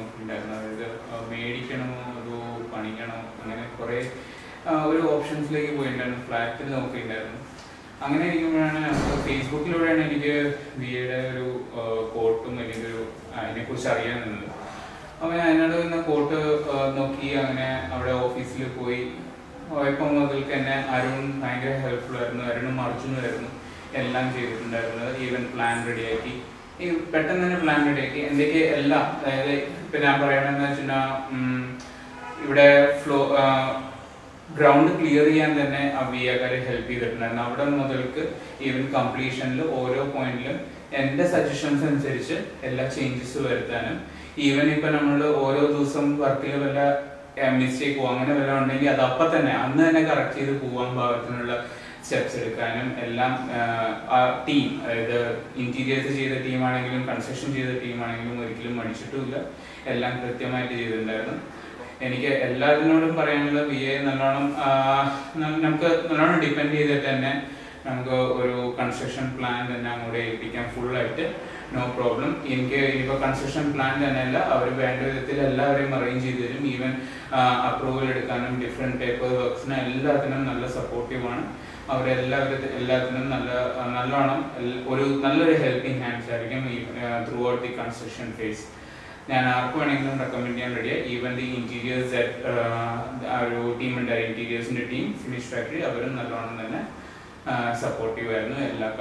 നോക്കിയിട്ടുണ്ടായിരുന്നു അതായത് ആ, മേടിക്കണമോ അതോ പണിക്കണോ അങ്ങനെ കുറേ ആ, ഒരു ഓപ്ഷൻസിലേക്ക് പോയിട്ടുണ്ടായിരുന്നു ഫ്ലാറ്റിൽ നോക്കിയിട്ടുണ്ടായിരുന്നു അങ്ങനെ ഇരിക്കുമ്പോഴാണ് നമുക്ക് ഫേസ്ബുക്കിലൂടെയാണ് എനിക്ക് വിയുടെ ഒരു ആ, കോട്ടും അല്ലെങ്കിൽ ഒരു അതിനെക്കുറിച്ച് അറിയാൻ നിന്നത് അപ്പോൾ ഞാൻ എന്നോട് ഇന്ന് കോട്ട് ആ, നോക്കി അങ്ങനെ അവിടെ ഓഫീസിൽ പോയി പോയപ്പോൾ മുതൽക്ക് എന്നെ അരുൺ ഭയങ്കര ഹെൽപ്ഫുൾ ആയിരുന്നു അരുണും അർജുനായിരുന്നു എല്ലാം ചെയ്തിട്ടുണ്ടായിരുന്നത് ഈവൻ പ്ലാൻ റെഡിയാക്കി ഈ പെട്ടെന്ന് തന്നെ പ്ലാൻ റെഡിയാക്കി എന്തൊക്കെ എല്ലാം അതായത് ഇപ്പം ഞാൻ പറയണമെന്ന് വെച്ചിട്ടുണ്ടെങ്കിൽ ഇവിടെ ഫ്ലോ ഗ്രൗണ്ട് ക്ലിയർ ചെയ്യാൻ തന്നെ ആ വി ആക്കാർ ഹെൽപ്പ് ചെയ്തിട്ടുണ്ടായിരുന്നു അവിടെ മുതൽക്ക് ഈവൻ കംപ്ലീഷനിൽ ഓരോ പോയിന്റിലും എൻ്റെ സജഷൻസ് അനുസരിച്ച് എല്ലാ ചേഞ്ചസ് വരുത്താനും ഈവൻ ഇപ്പൊ നമ്മൾ ഓരോ ദിവസം വർക്കിൽ വല്ല മിസ്റ്റേക്കോ അങ്ങനെ വല്ല ഉണ്ടെങ്കിൽ അത് അപ്പം തന്നെ അന്ന് തന്നെ കറക്റ്റ് ചെയ്ത് പോകാൻ പാകത്തിനുള്ള സ്റ്റെപ്സ് എടുക്കാനും എല്ലാം ആഹ്, ആ ടീം അതായത് ഇന്റീരിയേഴ്സ് ചെയ്ത ടീമാണെങ്കിലും കൺസ്ട്രക്ഷൻ ചെയ്ത ടീമാണെങ്കിലും ഒരിക്കലും മടിച്ചിട്ടുമില്ല എല്ലാം കൃത്യമായിട്ട് ചെയ്തിട്ടുണ്ടായിരുന്നു എനിക്ക് എല്ലാത്തിനോടും പറയാനുള്ള വി എ നല്ലോണം ആഹ്, ന- നമുക്ക് നല്ലോണം ഡിപ്പെൻഡ് ചെയ്തിട്ട് തന്നെ നമുക്ക് ഒരു കൺസ്ട്രക്ഷൻ പ്ലാൻ തന്നെ അങ്ങോട്ട് ഏൽപ്പിക്കാം ഫുള്ളായിട്ട് നോ പ്രോബ്ലം എനിക്ക് ഇനിയിപ്പോൾ കൺസ്ട്രക്ഷൻ പ്ലാൻ തന്നെയല്ല അവർ വേണ്ട വിധത്തിൽ എല്ലാവരെയും അറേഞ്ച് ചെയ്ത് തരും ഈവൻ അപ്രൂവൽ എടുക്കാനും ഡിഫറെൻറ്റ് പേപ്പർ വർക്ക്സിനും എല്ലാത്തിനും നല്ല സപ്പോർട്ടീവാണ് അവരെല്ലാവരും എല്ലാത്തിനും നല്ല ആ, നല്ലോണം എൽ- ഒരു നല്ലൊരു ഹെൽപ്പിംഗ് ഹാൻഡ്സ് ആയിരിക്കും ഈ throughout the construction phase ഞാൻ ആർക്ക് വേണമെങ്കിലും റെക്കമെൻഡ് ചെയ്യാൻ റെഡിയാണ് ഈവൻ ദി ഇന്റീരിയേഴ്സ് ഒരു ടീം ഉണ്ട് ഇന്റീരിയേഴ്സിന്റെ ടീം ഫിനിഷ് ഫാക്ടറി അവരും നല്ലോണം തന്നെ സപ്പോർട്ടീവ് ആയിരുന്നു എല്ലാ